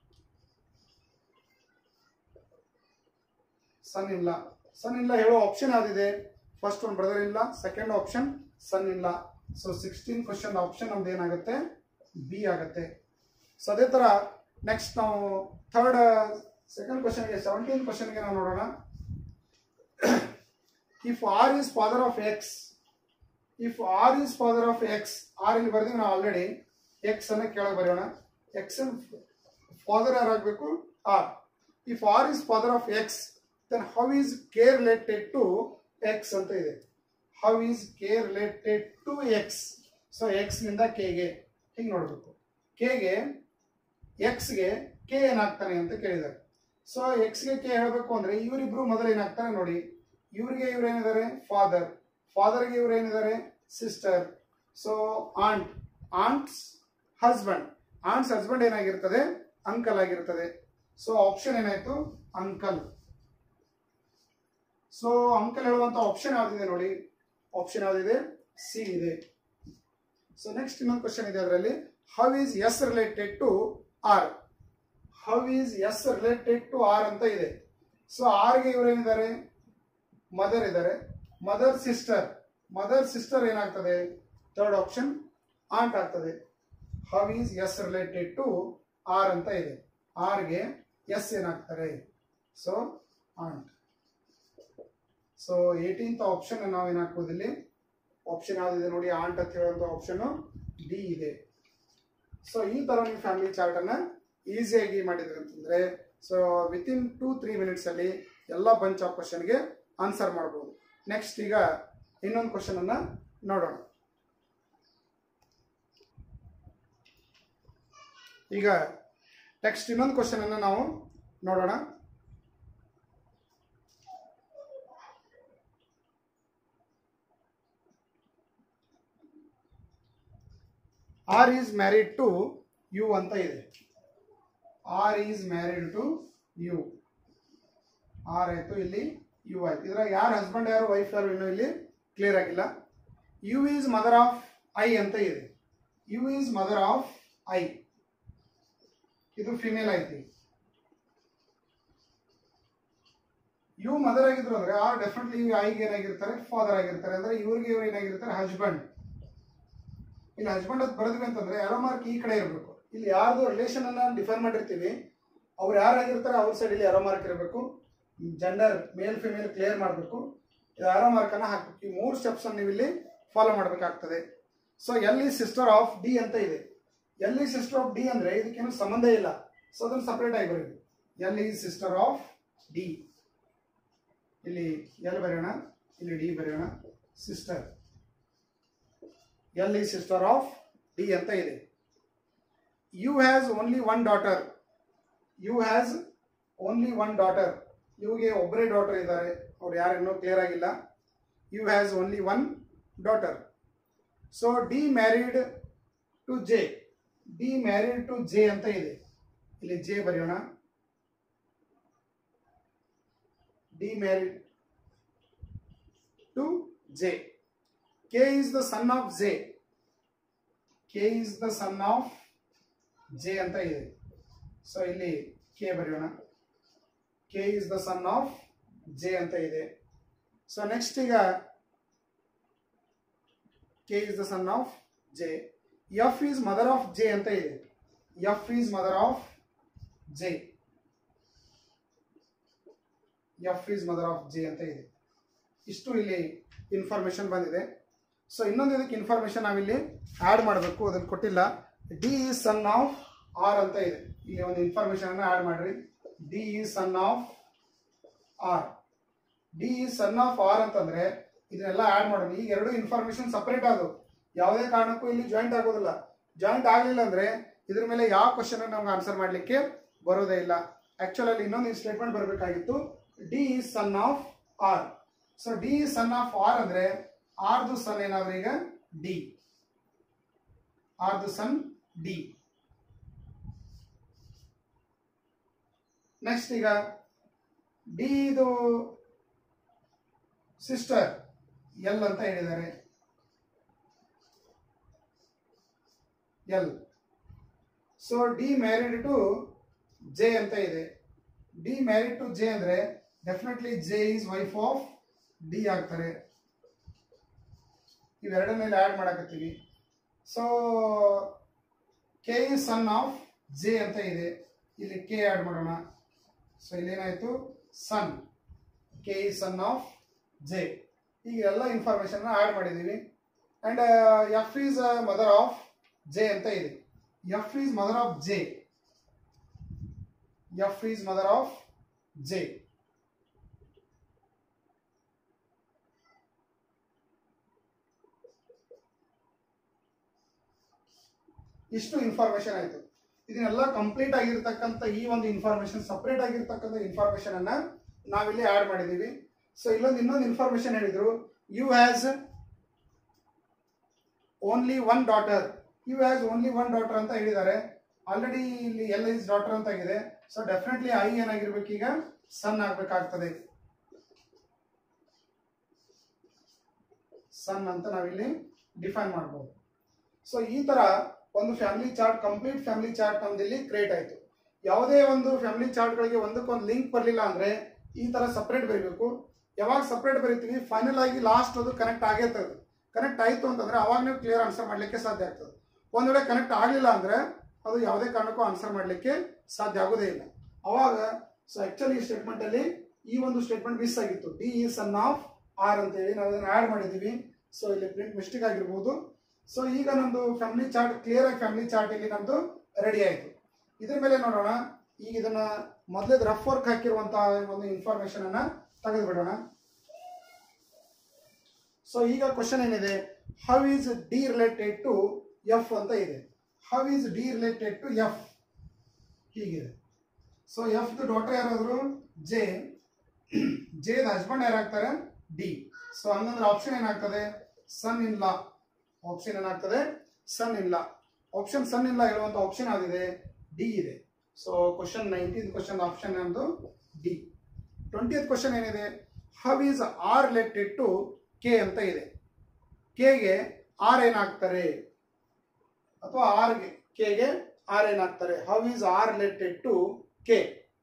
ಸನ್ ಇಲ್ಲ ಸನ್ ಇಲ್ಲ ಹೇಳೋ ಆಪ್ಷನ್ ಯಾವ್ದಿದೆ ಫಸ್ಟ್ ಒನ್ ಬ್ರದರ್ ಇಲ್ಲ ಸೆಕೆಂಡ್ ಆಪ್ಷನ್ ಸನ್ ಇಲ್ಲ ಸೊ ಸಿಕ್ಸ್ಟೀನ್ ಕ್ವಶನ್ ಆಪ್ಷನ್ ನಮ್ದು ಏನಾಗುತ್ತೆ ಬಿ ಆಗುತ್ತೆ ಸೊ ಅದೇ ತರ ನೆಕ್ಸ್ಟ್ ನಾವು ಥರ್ಡ್ ಸೆಕೆಂಡ್ ಕ್ವಶನ್ಗೆ ಸೆವೆಂಟೀನ್ ಕ್ವಶನ್ಗೆ ನಾವು ನೋಡೋಣ if R is father of X if R is father of X R ಇಲ್ಲಿ ಬರ್ದೀವಿ ನಾವು ಆಲ್ರೆಡಿ ಎಕ್ಸ್ ಅನ್ನ ಕೆಳಗೆ ಬರೆಯೋಣ ಎಕ್ಸ್ ಫಾದರ್ ಯಾರಾಗಬೇಕು R if R is father of X then how is K related to X ಅಂತ ಇದೆ how is K related to X so X ನಿಂದ ಕೆಗೆ ಹಿಂಗೆ ನೋಡಬೇಕು ಕೆಗೆ ಎಕ್ಸ್ಗೆ ಕೆ ಏನಾಗ್ತಾನೆ ಅಂತ ಕೇಳಿದ್ದಾರೆ ಸೊ ಎಕ್ಸ್ಗೆ ಕೆ ಹೇಳಬೇಕು ಅಂದ್ರೆ ಇವರಿಬ್ರು ಮೊದಲು ಏನಾಗ್ತಾರೆ ನೋಡಿ ಇವರಿಗೆ ಇವ್ರು ಏನಿದ್ದಾರೆ ಫಾದರ್ ಫಾದರ್ಗೆ ಇವ್ರು ಏನಿದ್ದಾರೆ sister so aunt aunt's husband aunt's husband ಏನಾಗಿರ್ತದೆ ಅಂಕಲ್ ಆಗಿರ್ತದೆ ಸೊ ಆಪ್ಷನ್ ಏನಾಯ್ತು ಅಂಕಲ್ ಸೊ ಅಂಕಲ್ ಹೇಳುವಂತ ಆಪ್ಷನ್ ಯಾವ್ದಿದೆ ನೋಡಿ ಆಪ್ಷನ್ ಯಾವ್ದಿದೆ ಸಿ ಇದೆ ಸೊ ನೆಕ್ಸ್ಟ್ ಇನ್ನೊಂದು ಕ್ವಶನ್ ಇದೆ ಅದರಲ್ಲಿ how is S related to R how is S related to R ಅಂತ ಇದೆ ಸೊ ಆರ್ಗೆ ಇವ್ರು ಏನಿದ್ದಾರೆ ಮದರ್ ಇದ್ದಾರೆ ಮದರ್ ಸಿಸ್ಟರ್ ಮದರ್ ಸಿಸ್ಟರ್ ಏನಾಗ್ತದೆ ಥರ್ಡ್ ಆಪ್ಷನ್ ಆಂಟ್ ಆಗ್ತದೆ how is S related to R ಅಂತ ಇದೆ ಆರ್ಗೆ ಎಸ್ ಏನಾಗ್ತಾರೆ so aunt so eighteenth option ನಾವು ಏನ್ ಹಾಕ್ಬೋದು ಇಲ್ಲಿ ಆಪ್ಷನ್ ಯಾವ್ದಿದೆ ನೋಡಿ ಆಂಟ್ ಅಂತ ಹೇಳುವಂತ ಆಪ್ಷನ್ ಡಿ ಇದೆ ಸೊ ಈ ತರ ನೀವು ಫ್ಯಾಮಿಲಿ ಚಾರ್ಟ್ ಅನ್ನ ಈಸಿಯಾಗಿ ಮಾಡಿದ್ರಿ ಅಂತಂದ್ರೆ so within two three minutes ಅಲ್ಲಿ ಎಲ್ಲ ಬಂಚ್ ಆಫ್ ಕ್ವಶನ್ಗೆ ಆನ್ಸರ್ ಮಾಡ್ಬೋದು ನೆಕ್ಸ್ಟ್ ಈಗ ಇನ್ನೊಂದು ಕ್ವಶನ್ ಅನ್ನ ನೋಡೋಣ ಈಗ ನೆಕ್ಸ್ಟ್ ಇನ್ನೊಂದು ಕ್ವಶನ್ ಅನ್ನ ನಾವು ನೋಡೋಣ R is married to U ಅಂತ ಇದೆ R is married to U R ಆಯ್ತು ಇಲ್ಲಿ ಯು ಆಯ್ತು ಇದ್ರಾಗ ಯಾರು ಹಸ್ಬೆಂಡ್ ಯಾರು ವೈಫ್ ಯಾರು ಇನ್ನೂ ಇಲ್ಲಿ ಕ್ಲಿಯರ್ ಆಗಿಲ್ಲ U is mother of I ಅಂತ ಇದೆ U is mother of I ಇದು ಫಿಮೇಲ್ ಐತಿ ಯು ಮದರ್ ಆಗಿದ್ರು ಅಂದ್ರೆ ಆರ್ ಡೆಫಿನೆಟ್ಲಿ ಐಗೆ ಏನಾಗಿರ್ತಾರೆ ಫಾದರ್ ಆಗಿರ್ತಾರೆ ಅಂದ್ರೆ ಇವ್ರಿಗೆ ಇವ್ರು ಏನಾಗಿರ್ತಾರೆ ಹಸ್ಬೆಂಡ್ ಇಲ್ಲಿ ಹಸ್ಬೆಂಡ್ ಅಂತ ಬರೆದ್ವಿ ಅಂತಂದ್ರೆ ಯಾರೋ ಮಾರ್ಕ್ ಈ ಕಡೆ ಇರಬೇಕು ಇಲ್ಲಿ ಯಾರ್ದು ರಿಲೇಷನ್ ಅನ್ನ ಡಿಫೈನ್ ಮಾಡಿರ್ತೀವಿ ಅವ್ರು ಯಾರಾಗಿರ್ತಾರೆ ಅವ್ರ ಸೈಡ್ ಇಲ್ಲಿ ಯಾರೋ ಮಾರ್ಕ್ ಇರಬೇಕು ಜೆಂಡರ್ ಮೇಲ್ ಫಿಮೇಲ್ ಕ್ಲಿಯರ್ ಮಾಡಬೇಕು ಯಾರೋ ಮಾರ್ಕ್ ಅನ್ನ ಹಾಕ್ಬೇಕು ಈ ಮೂರು ಸ್ಟೆಪ್ಸ್ ಅನ್ನು ನೀವು ಇಲ್ಲಿ ಫಾಲೋ ಮಾಡಬೇಕಾಗ್ತದೆ ಸೊ ಎಲ್ಲಿ ಸಿಸ್ಟರ್ ಆಫ್ ಡಿ ಅಂತ ಇದೆ ಎಲ್ಲಿ ಸಿಸ್ಟರ್ ಆಫ್ ಡಿ ಅಂದ್ರೆ ಇದಕ್ಕೇನು ಸಂಬಂಧ ಇಲ್ಲ ಸೊ ಅದನ್ನು ಸಪರೇಟ್ ಆಗಿ ಬರೀರಿ ಎಲ್ಲಿ ಸಿಸ್ಟರ್ ಆಫ್ ಡಿ ಇಲ್ಲಿ ಎಲ್ ಬರೆಯೋಣ ಇಲ್ಲಿ ಡಿ ಬರೆಯೋಣ sister L is sister of D ಅಂತ ಇದೆ U has only one daughter U has only one daughter ಇವ್ಗೆ ಒಬ್ಬರೇ ಡಾಟರ್ ಇದ್ದಾರೆ ಅವ್ರು ಯಾರು ಇನ್ನೂ ಕ್ಲಿಯರ್ ಆಗಿಲ್ಲ U has only one daughter so D married to J D married to J ಅಂತ ಇದೆ ಇಲ್ಲಿ ಜೆ ಬರೆಯೋಣ D married to J K is the son of J. K is the son of J ಅಂತ ಇದೆ so ಇಲ್ಲಿ K ಬರೆಯೋಣ K is the son of J ಅಂತ ಇದೆ ಸೊ ನೆಕ್ಸ್ಟ್ ಈಗ K is the son of J F is mother of J ಅಂತ ಇದೆ F is mother of J F is mother of J ಅಂತ ಇದೆ ಇಷ್ಟು ಇಲ್ಲಿ ಇನ್ಫಾರ್ಮೇಶನ್ ಬಂದಿದೆ ಸೊ ಇನ್ನೊಂದು ಇದಕ್ಕೆ ಇನ್ಫಾರ್ಮೇಶನ್ ನಾವಿಲ್ಲಿ ಆ್ಯಡ್ ಮಾಡಬೇಕು ಅದನ್ನು ಕೊಟ್ಟಿಲ್ಲ D is son of R ಅಂತ ಇದೆ ಇಲ್ಲಿ ಒಂದು ಇನ್ಫಾರ್ಮೇಶನ್ ಅನ್ನ ಆ್ಯಡ್ ಮಾಡ್ರಿ D is son of R D is son of R ಅಂತಂದ್ರೆ ಇದನ್ನೆಲ್ಲ ಆ್ಯಡ್ ಮಾಡೋಣ ಈಗ ಎರಡು ಇನ್ಫಾರ್ಮೇಶನ್ ಸಪರೇಟ್ ಆದವು ಯಾವುದೇ ಕಾರಣಕ್ಕೂ ಇಲ್ಲಿ ಜಾಯಿಂಟ್ ಆಗೋದಿಲ್ಲ ಜಾಯಿಂಟ್ ಆಗಲಿಲ್ಲ ಅಂದ್ರೆ ಇದ್ರ ಮೇಲೆ ಯಾವ ಕ್ವಶನ್ ನಮ್ಗೆ ಆನ್ಸರ್ ಮಾಡಲಿಕ್ಕೆ ಬರೋದೇ ಇಲ್ಲ ಆಕ್ಚುಲ್ ಅಲ್ಲಿ ಇನ್ನೊಂದು ಸ್ಟೇಟ್ಮೆಂಟ್ ಬರಬೇಕಾಗಿತ್ತು D is son of R so D is son of R ಅಂದ್ರೆ ಆರ್ದು ಸನ್ ಏನಾದ್ರೆ ಈಗ ಡಿ ಆರ್ದು ಸನ್ ಡಿ ನೆಕ್ಸ್ಟ್ ಈಗ ಡಿ ಇದು ಸಿಸ್ಟರ್ ಎಲ್ ಅಂತ ಹೇಳಿದ್ದಾರೆ L so D married to J ಅಂತ ಇದೆ ಡಿ ಮ್ಯಾರಿಡ್ ಟು ಜೆ ಅಂದ್ರೆ definitely J is wife of D ಆಗ್ತಾರೆ ಇವೆರಡನ್ನೆಲ್ಲ ಆ್ಯಡ್ ಮಾಡಕತ್ತೀವಿ so K is son of J ಅಂತ ಇದೆ ಇಲ್ಲಿ ಕೆ ಆ್ಯಡ್ ಮಾಡೋಣ ಸೊ ಇಲ್ಲೇನಾಯಿತು ಸನ್ K is son of J ಈಗ ಎಲ್ಲ ಇನ್ಫಾರ್ಮೇಶನ್ ಆ್ಯಡ್ ಮಾಡಿದ್ದೀವಿ and F is mother of J ಅಂತ ಇದೆ F is mother of J F is mother of J ಇಷ್ಟು ಇನ್ಫಾರ್ಮೇಶನ್ ಆಯಿತು ಇದನ್ನೆಲ್ಲ ಕಂಪ್ಲೀಟ್ ಆಗಿರ್ತಕ್ಕಂಥ ಈ ಒಂದು ಇನ್ಫಾರ್ಮೇಶನ್ ಸಪ್ರೇಟ್ ಆಗಿರ್ತಕ್ಕಂಥ ಇನ್ಫಾರ್ಮೇಶನ್ ಅನ್ನ ನಾವಿಲ್ಲಿ ಆ್ಯಡ್ ಮಾಡಿದ್ದೀವಿ ಸೊ ಇಲ್ಲೊಂದು ಇನ್ನೊಂದು ಇನ್ಫಾರ್ಮೇಶನ್ ಹೇಳಿದ್ರು U has only one daughter U has only one daughter ಅಂತ ಹೇಳಿದ್ದಾರೆ ಆಲ್ರೆಡಿ ಇಲ್ಲಿ ಎಲ್ ಇಸ್ ಡಾಟರ್ ಅಂತ ಆಗಿದೆ ಸೊ ಡೆಫಿನೆಟ್ಲಿ ಐ ಏನಾಗಿರ್ಬೇಕು ಈಗ ಸನ್ ಆಗ್ಬೇಕಾಗ್ತದೆ ಸನ್ ಅಂತ ನಾವಿಲ್ಲಿ ಡಿಫೈನ್ ಮಾಡ್ಬೋದು ಸೊ ಈ ತರ ಒಂದು family chart complete family chart ನಮ್ದಿಲ್ಲಿ ಕ್ರಿಯೇಟ್ ಆಯಿತು ಯಾವುದೇ ಒಂದು ಫ್ಯಾಮಿಲಿ ಚಾರ್ಟ್ಗಳಿಗೆ ಒಂದಕ್ಕೊಂದು ಲಿಂಕ್ ಬರಲಿಲ್ಲ ಅಂದ್ರೆ ಈ ತರ ಸಪ್ರೇಟ್ ಬರೀಬೇಕು ಯಾವಾಗ ಸಪ್ರೇಟ್ ಬರೀತೀವಿ ಫೈನಲ್ ಆಗಿ ಲಾಸ್ಟ್ ಅದು ಕನೆಕ್ಟ್ ಆಗಿರ್ತದೆ ಕನೆಕ್ಟ್ ಆಯಿತು ಅಂತಂದ್ರೆ ಅವಾಗ ನೀವು ಕ್ಲಿಯರ್ ಆನ್ಸರ್ ಮಾಡಲಿಕ್ಕೆ ಸಾಧ್ಯ ಆಗ್ತದೆ ಒಂದ್ ವೇಳೆ ಕನೆಕ್ಟ್ ಆಗಲಿಲ್ಲ ಅಂದ್ರೆ ಅದು ಯಾವುದೇ ಕಾರಣಕ್ಕೂ ಆನ್ಸರ್ ಮಾಡಲಿಕ್ಕೆ ಸಾಧ್ಯ ಆಗೋದೇ ಇಲ್ಲ ಅವಾಗ ಸೊ ಆಕ್ಚುಲಿ ಈ ಸ್ಟೇಟ್ಮೆಂಟ್ ಅಲ್ಲಿ ಈ ಒಂದು ಸ್ಟೇಟ್ಮೆಂಟ್ ಮಿಸ್ ಆಗಿತ್ತು ಡಿ ಈ ಸನ್ ಆಫ್ ಆರ್ ಅಂತೇಳಿ ನಾವು ಇದನ್ನ ಆ್ಯಡ್ ಮಾಡಿದ್ದೀವಿ ಸೊ ಇಲ್ಲಿ ಪ್ರಿಂಟ್ ಮಿಸ್ಟೇಕ್ ಆಗಿರ್ಬೋದು ಸೊ ಈಗ ನಮ್ದು ಫ್ಯಾಮಿಲಿ ಚಾರ್ಟ್ ಕ್ಲಿಯರ್ ಆಗಿ ಫ್ಯಾಮಿಲಿ ಚಾರ್ಟ್ ಇಲ್ಲಿ ನಮ್ದು ರೆಡಿ ಆಯಿತು ಇದ್ರ ಮೇಲೆ ನೋಡೋಣ ಈಗ ಇದನ್ನ ಮೊದಲೇದು ರಫ್ ವರ್ಕ್ ಹಾಕಿರುವಂತಹ ಒಂದು ಇನ್ಫಾರ್ಮೇಶನ್ ಅನ್ನ ತೆಗೆದು ಬಿಡೋಣ ಸೊ ಈಗ ಕ್ವಶನ್ ಏನಿದೆ how is D related to F ಅಂತ ಇದೆ how is D related to F ಹೀಗಿದೆ ಸೊ ಎಫ್ ಡಾಟರ್ ಯಾರಾದ್ರು ಜೆ ಜೆ ಹಸ್ಬೆಂಡ್ ಯಾರಾಗ್ತಾರೆ ಡಿ ಸೊ ಹಂಗಂದ್ರೆ ಆಪ್ಷನ್ ಏನಾಗ್ತದೆ ಸನ್ ಇನ್ ಲಾ ಆಪ್ಷನ್ ಏನಾಗ್ತದೆ ಸನ್ ಇಲ್ಲ ಆಪ್ಷನ್ ಸನ್ ಇಲ್ಲ ಹೇಳುವಂತ ಆಪ್ಷನ್ ಯಾವ್ದಿದೆ ಡಿ ಇದೆ so question nineteen question option ನಮ್ದು ಡಿ ಟ್ವೆಂಟಿಯತ್ ಕ್ವಶನ್ ಏನಿದೆ how is R related to K ಅಂತ ಇದೆ ಕೆಗೆ ಆರ್ ಏನಾಗ್ತಾರೆ ಅಥವಾ ಆರ್ಗೆ ಕೆಗೆ ಆರ್ ಏನಾಗ್ತಾರೆ how is R related to K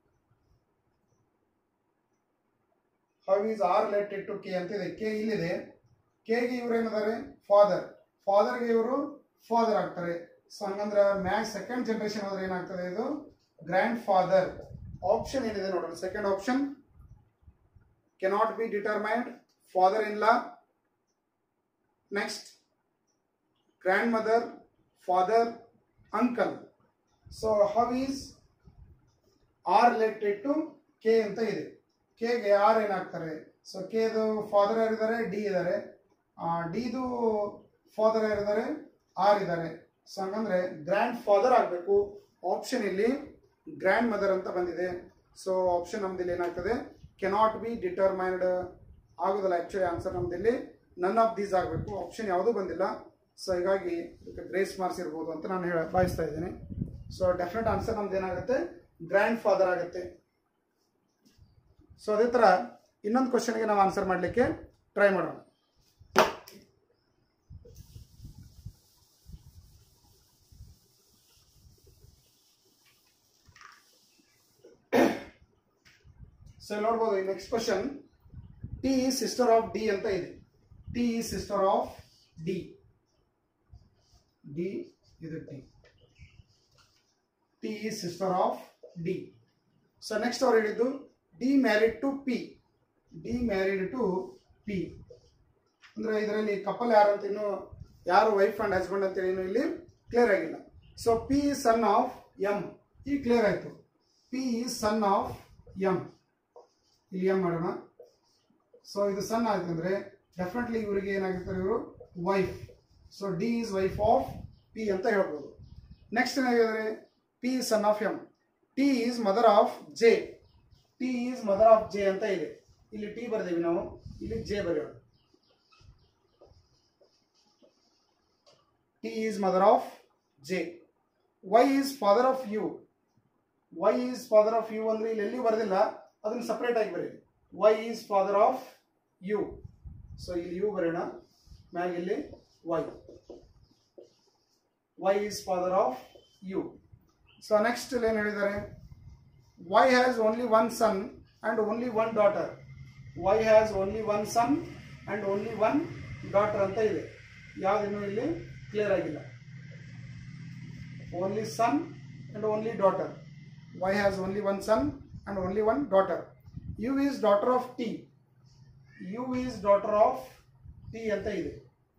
how is R related to K ಅಂತ ಇದೆ ಕೆ ಇಲ್ಲಿದೆ ಕೆಗೆ ಇವ್ರು ಏನಿದ್ದಾರೆ ಫಾದರ್ ಫಾದರ್ಗೆ ಇವರು ಫಾದರ್ ಆಗ್ತಾರೆ ಸೊ ಹಂಗಂದ್ರೆ ಮ್ಯಾಕ್ಸ್ ಸೆಕೆಂಡ್ ಜನರೇಷನ್ ಹೋದ್ರೆ ಏನಾಗ್ತದೆ ಇದು ಗ್ರ್ಯಾಂಡ್ ಫಾದರ್ ಆಪ್ಷನ್ ಏನಿದೆ ನೋಡೋಣ second option cannot be determined father in law next grandmother father uncle so how is R related to K ಅಂತ ಇದೆ ಕೆಗೆ ಆರ್ ಏನಾಗ್ತಾರೆ ಸೊ ಕೆದು ಫಾದರ್ ಯಾರಿದ್ದಾರೆ ಡಿ ಇದ್ದಾರೆ ಡಿದು ಫಾದರ್ ಯಾರಿದ್ದಾರೆ ಆರ್ ಇದ್ದಾರೆ ಸೊ ಹಂಗಂದ್ರೆ ಗ್ರ್ಯಾಂಡ್ ಫಾದರ್ ಆಗಬೇಕು ಆಪ್ಷನ್ ಇಲ್ಲಿ ಗ್ರ್ಯಾಂಡ್ ಮದರ್ ಅಂತ ಬಂದಿದೆ ಸೊ ಆಪ್ಷನ್ ನಮ್ದಿಲ್ಲಿ ಏನಾಗ್ತದೆ ಕೆನಾಟ್ ಬಿ ಡಿಟರ್ಮೈನ್ಡ್ ಆಗೋದಿಲ್ಲ ಆಕ್ಚುಲಿ ಆನ್ಸರ್ ನಮ್ದಿಲ್ಲಿ ನನ್ ಆಫ್ ದೀಸ್ ಆಗಬೇಕು ಆಪ್ಷನ್ ಯಾವುದೂ ಬಂದಿಲ್ಲ ಸೊ ಹೀಗಾಗಿ ಇದಕ್ಕೆ ಗ್ರೇಸ್ ಮಾರ್ಕ್ಸ್ ಇರ್ಬೋದು ಅಂತ ನಾನು ಹೇಳ ಭಾವಿಸ್ತಾ ಇದ್ದೀನಿ ಸೊ ಡೆಫಿನೆಟ್ ಆನ್ಸರ್ ನಮ್ದು ಏನಾಗುತ್ತೆ ಗ್ರ್ಯಾಂಡ್ ಫಾದರ್ ಆಗುತ್ತೆ ಸೊ ಅದೇ ಥರ ಇನ್ನೊಂದು ಕ್ವಶನ್ಗೆ ನಾವು ಆನ್ಸರ್ ಮಾಡಲಿಕ್ಕೆ ಟ್ರೈ ಮಾಡೋಣ ಸೊ ಇಲ್ಲಿ ನೋಡ್ಬೋದು ಈ next question T is sister of D ಅಂತ ಇದೆ T is sister of D D ಇದು T T is sister of D so next ಅವ್ರು ಹೇಳಿದ್ದು D married to P D married to P ಅಂದರೆ ಇದರಲ್ಲಿ ಕಪಲ್ ಯಾರು ಅಂತ ಇನ್ನು ಯಾರು ವೈಫ್ ಅಂಡ್ ಹಸ್ಬೆಂಡ್ ಅಂತೇಳಿ ಇನ್ನು ಇಲ್ಲಿ ಕ್ಲಿಯರ್ ಆಗಿಲ್ಲ so P son of M ಈ ಕ್ಲಿಯರ್ ಆಯಿತು ಪಿ ಸನ್ ಆಫ್ ಎಂ ಇಲ್ಲಿ ಎಂ ಮಾಡೋಣ ಸೊ ಇದು ಸನ್ ಆಯ್ತು ಅಂದರೆ ಡೆಫಿನೆಟ್ಲಿ ಇವರಿಗೆ ಏನಾಗಿರ್ತಾರೆ ಇವರು wife so D is wife of P ಅಂತ ಹೇಳ್ಬೋದು ನೆಕ್ಸ್ಟ್ ಏನಾಗಿದ್ದಾರೆ P son of M T is mother of J T is mother of J ಅಂತ ಇದೆ ಇಲ್ಲಿ ಟಿ ಬರ್ದೇವಿ ನಾವು ಇಲ್ಲಿ ಜೆ ಬರೆಯೋಣ T is mother of J Y is father of U Y is father of U ಅಂದ್ರೆ ಇಲ್ಲಿ ಎಲ್ಲಿ ಬರೆದಿಲ್ಲ ಅದನ್ನ ಸಪ್ರೇಟ್ ಆಗಿ ಬರೀರಿ Y is father of U so ಇಲ್ಲಿ ಯು ಬರೆಯೋಣ ಮ್ಯಾಗ ಇಲ್ಲಿ Y Y is father of U so next ಇಲ್ಲಿ ಏನು ಹೇಳಿದ್ದಾರೆ Y has only one son and only one daughter Y has only one son and only one daughter ಅಂತ ಇದೆ ಯಾವುದಿನ್ನೂ ಇಲ್ಲಿ ಕ್ಲಿಯರ್ ಆಗಿಲ್ಲ only son and only daughter Y has only one son and only one daughter U is daughter of T U is daughter of T ಅಂತ ಇದೆ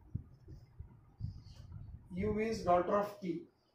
U is daughter of T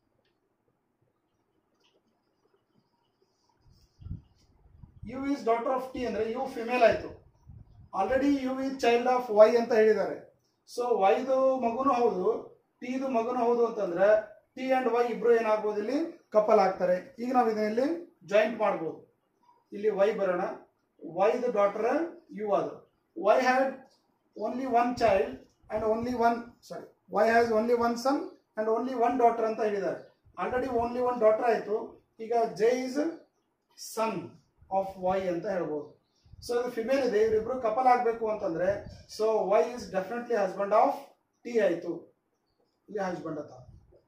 U is daughter of T ಅಂದ್ರೆ U female ಆಯ್ತು already U is child of Y ಅಂತ ಹೇಳಿದ್ದಾರೆ so ವೈದು ಮಗುನು ಹೌದು ಟಿದು ಮಗುನು ಹೌದು ಅಂತಂದ್ರೆ ಟಿ ಅಂಡ್ ವೈ ಇಬ್ರು ಏನಾಗ್ಬೋದು ಇಲ್ಲಿ ಕಪಲ್ ಆಗ್ತಾರೆ ಈಗ ನಾವು ಇದರಲ್ಲಿ ಜಾಯಿಂಟ್ ಮಾಡ್ಬೋದು ಇಲ್ಲಿ ವೈ ಬರೋಣ ವೈದು ಡಾಟರ್ ಯು ಆದ್ರು Y had only one child and only one sorry Y has only one son and only one daughter ಅಂತ ಹೇಳಿದ್ದಾರೆ ಆಲ್ರೆಡಿ ಓನ್ಲಿ ಒನ್ ಡಾಟರ್ ಆಯಿತು ಈಗ J is son of Y ಅಂತ ಹೇಳ್ಬೋದು ಸೊ ಇದು ಫಿಮೇಲ್ ಇದೆ ಇವರಿಬ್ರು ಕಪಲ್ ಆಗಬೇಕು ಅಂತಂದ್ರೆ so Y is definitely husband of T ಆಯಿತು ಇಲ್ಲಿ ಹಸ್ಬೆಂಡ್ ಅಂತ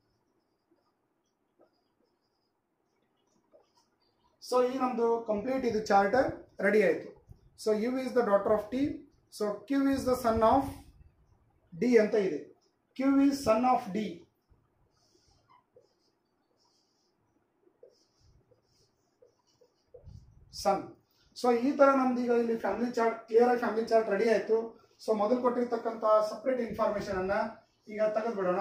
ಸೊ ಈ ನಮ್ದು ಕಂಪ್ಲೀಟ್ ಇದು ಚಾರ್ಟ್ ರೆಡಿ ಆಯಿತು so U is the daughter of T so Q is the son of D ಅಂತ ಇದೆ Q is son of D son so ಈ ತರ ನಮ್ದು ಈಗ ಇಲ್ಲಿ ಫ್ಯಾಮಿಲಿ ಚಾರ್ಟ್ ಕ್ಲಿಯರ್ ಆಗಿ ಫ್ಯಾಮಿಲಿ ಚಾರ್ಟ್ ರೆಡಿ ಆಯ್ತು ಸೊ ಮೊದಲು ಕೊಟ್ಟಿರ್ತಕ್ಕಂಥ ಸಪ್ರೇಟ್ ಇನ್ಫಾರ್ಮೇಶನ್ ಅನ್ನ ಈಗ ತೆಗೆದ್ಬಿಡೋಣ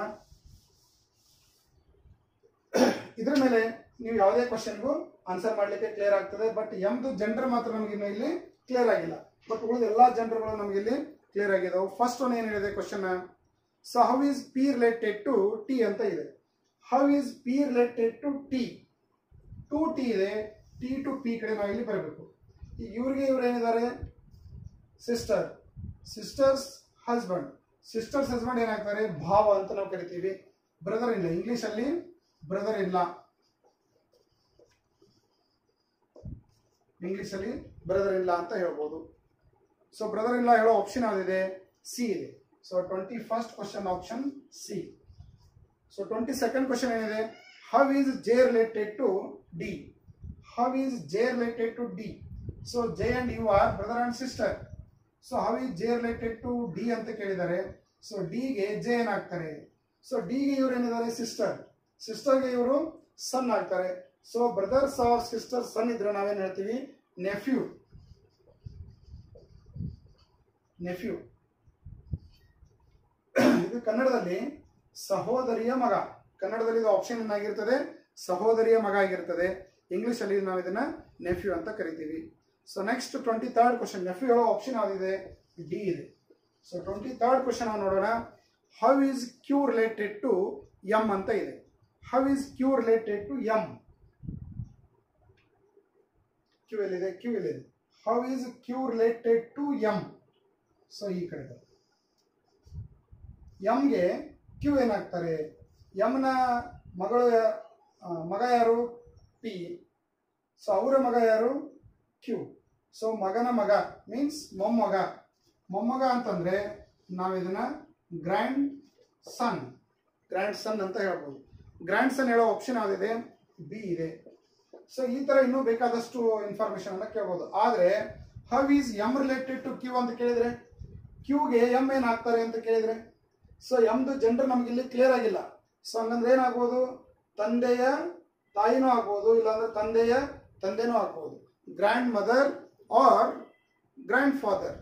ಇದ್ರ ಮೇಲೆ ನೀವು ಯಾವುದೇ ಕ್ವಶನ್ಗೂ ಆನ್ಸರ್ ಮಾಡ್ಲಿಕ್ಕೆ ಕ್ಲಿಯರ್ ಆಗ್ತದೆ ಬಟ್ ಎಮ್ದು ಜೆಂಡರ್ ಮಾತ್ರ ನಮ್ಗೆ ಇನ್ನು ಇಲ್ಲಿ ಕ್ಲಿಯರ್ ಆಗಿಲ್ಲ ಬಟ್ ಉಳಿದ ಎಲ್ಲಾ ಜೆಂಡರ್ಗಳು ನಮ್ಗೆ ಇಲ್ಲಿ ಕ್ಲಿಯರ್ ಆಗಿದಾವೆ ಫಸ್ಟ್ ಒನ್ ಏನು ಹೇಳಿದೆ question so how is P related to T ಅಂತ ಇದೆ how is P related to T to T ಇದೆ ಟಿ ಟು ಪಿ ಕಡೆ ನಾವು ಇಲ್ಲಿ ಬರಬೇಕು ಈಗ ಇವ್ರಿಗೆ ಇವ್ರು ಏನಿದ್ದಾರೆ sister sister's husband sister's husband ಏನಾಗ್ತಾರೆ ಭಾವ ಅಂತ ನಾವು ಕರಿತೀವಿ ಬ್ರದರ್ ಇಲ್ಲ ಇಂಗ್ಲಿಷ್ ಅಲ್ಲಿ ಬ್ರದರ್ ಇಲ್ಲ ಇಂಗ್ಲಿಷ್ ಅಲ್ಲಿ ಬ್ರದರ್ ಇಲ್ಲ ಅಂತ ಹೇಳ್ಬೋದು ಸೊ ಬ್ರದರ್ ಇಲ್ಲ ಹೇಳೋ ಆಪ್ಷನ್ ಯಾವ್ದಿದೆ ಸಿ ಇದೆ so twenty first question option C so twenty second question ಏನಿದೆ how is J related to D how is J related to D so J and U are brother and sister so how is J related to D ಅಂತ ಕೇಳಿದ್ದಾರೆ so ಡಿಗೆ J ಏನಾಗ್ತಾರೆ so ಡಿಗೆ ಇವ್ರು ಏನಿದ್ದಾರೆ sister ಸಿಸ್ಟರ್ಗೆ ಇವರು son ಆಗ್ತಾರೆ so brother's or sister son ಇದ್ರೆ ನಾವೇನ್ ಹೇಳ್ತೀವಿ ನೆಫ್ಯೂ ನೆಫ್ಯೂ ಇದು ಕನ್ನಡದಲ್ಲಿ ಸಹೋದರಿಯ ಮಗ ಕನ್ನಡದಲ್ಲಿ ಇದು ಆಪ್ಷನ್ ಏನಾಗಿರ್ತದೆ ಸಹೋದರಿಯ ಮಗ ಆಗಿರ್ತದೆ ಇಂಗ್ಲಿಷ್ ಅಲ್ಲಿ ನಾವು ಇದನ್ನ ನೆಫ್ಯೂ ಅಂತ ಕರಿತೀವಿ so next twenty third question nephew ಹೇಳೋ ಆಪ್ಷನ್ ಯಾವ್ದಿದೆ ಡಿ ಇದೆ ಸೊ ಟ್ವೆಂಟಿ ತರ್ಡ್ ಕ್ವಶನ್ ನಾವು ನೋಡೋಣ how is Q related to M ಅಂತ ಇದೆ how is Q related to M Q ಎಲ್ಲಿದೆ ಕ್ಯೂ ಎಲ್ಲಿದೆ how is Q related to M so ಈ ಕಡೆ ಎಂಗೆ ಕ್ಯೂ ಏನಾಗ್ತಾರೆ ಎಮ್ನ ಮಗಳು ಯಾ- ಆ, ಮಗ ಯಾರು ಪಿ ಸೊ ಅವರ ಮಗ ಯಾರು ಕ್ಯೂ ಸೊ ಮಗನ ಮಗ ಮೀನ್ಸ್ ಮೊಮ್ಮಗ ಮೊಮ್ಮಗ ಅಂತಂದ್ರೆ ನಾವು ಇದನ್ನ ಗ್ರ್ಯಾಂಡ್ ಸನ್ ಗ್ರ್ಯಾಂಡ್ ಸನ್ ಅಂತ ಹೇಳ್ಬೋದು ಗ್ರ್ಯಾಂಡ್ ಸನ್ ಹೇಳೋ ಆಪ್ಷನ್ ಯಾವ್ದಿದೆ ಬಿ ಇದೆ ಸೊ ಈ ತರ ಇನ್ನೂ ಬೇಕಾದಷ್ಟು ಇನ್ಫಾರ್ಮೇಶನ್ ಅನ್ನ ಕೇಳ್ಬೋದು ಆದ್ರೆ how is M related to Q ಅಂತ ಕೇಳಿದ್ರೆ ಕ್ಯೂಗೆ ಎಮ್ ಏನ್ ಹಾಕ್ತಾರೆ ಅಂತ ಕೇಳಿದ್ರೆ ಸೊ ಎಮ್ದು ಜೆಂಡರ್ ನಮ್ಗೆ ಇಲ್ಲಿ ಕ್ಲಿಯರ್ ಆಗಿಲ್ಲ ಸೊ ಹಂಗಂದ್ರೆ ಏನಾಗ್ಬೋದು ತಂದೆಯ ತಾಯಿನೂ ಆಗ್ಬೋದು ಇಲ್ಲಾಂದ್ರೆ ತಂದೆಯ ತಂದೆನೂ ಆಗ್ಬೋದು grandmother or grandfather